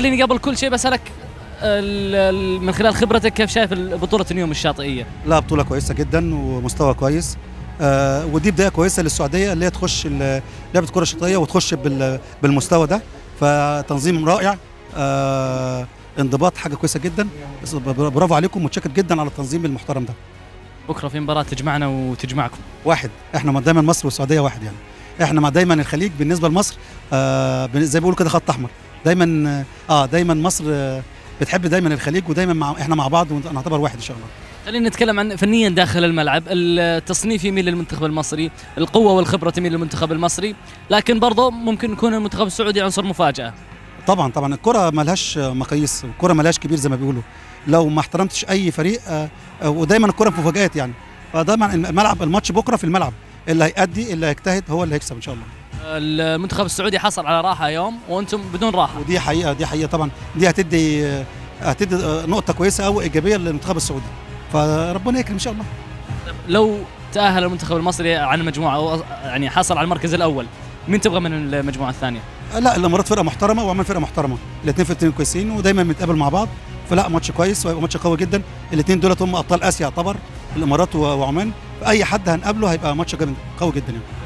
خليني قبل كل شيء بسالك ال- ال- من خلال خبرتك كيف شايف بطوله اليوم الشاطئيه؟ لا بطوله كويسه جدا ومستوى كويس آه ودي بدايه كويسه للسعوديه اللي هي تخش ال- لعبه كره شاطئيه وتخش بال- بالمستوى ده فتنظيم رائع آه انضباط حاجه كويسه جدا بس برافو عليكم متشكر جدا على التنظيم المحترم ده بكره في مباراه تجمعنا وتجمعكم واحد احنا دايما مصر والسعوديه واحد يعني احنا مع دايما الخليج بالنسبه لمصر آه زي ما بيقولوا كده خط احمر دايما اه دايما مصر آه بتحب دايما الخليج ودايما مع احنا مع بعض ونعتبر واحد ان شاء الله خلينا نتكلم عن فنيا داخل الملعب التصنيف يميل للمنتخب المصري القوه والخبره تميل للمنتخب المصري لكن برضه ممكن يكون المنتخب السعودي عنصر مفاجاه طبعا طبعا الكره ملهاش مقاييس الكره ملهاش كبير زي ما بيقولوا لو ما احترمتش اي فريق آه آه ودايما الكره مفاجات يعني فدايما الملعب الماتش بكره في الملعب اللي هيأدي اللي هيجتهد هو اللي هيكسب ان شاء الله المنتخب السعودي حصل على راحه يوم وانتم بدون راحه ودي حقيقه دي حقيقه طبعا دي هتدي هتدي نقطه كويسه قوي ايجابيه للمنتخب السعودي فربنا يكرم ان شاء الله لو تاهل المنتخب المصري عن المجموعه او يعني حصل على المركز الاول مين تبغى من المجموعه الثانيه لا الامارات فرقه محترمه وعمان فرقه محترمه الاثنين فرقتين كويسين ودايما بنتقابل مع بعض فلا ماتش كويس وهيبقى ماتش قوي جدا الاثنين دولت هم ابطال اسيا يعتبر الامارات وعمان اي حد هنقابله هيبقى ماتش قوي جدا يعني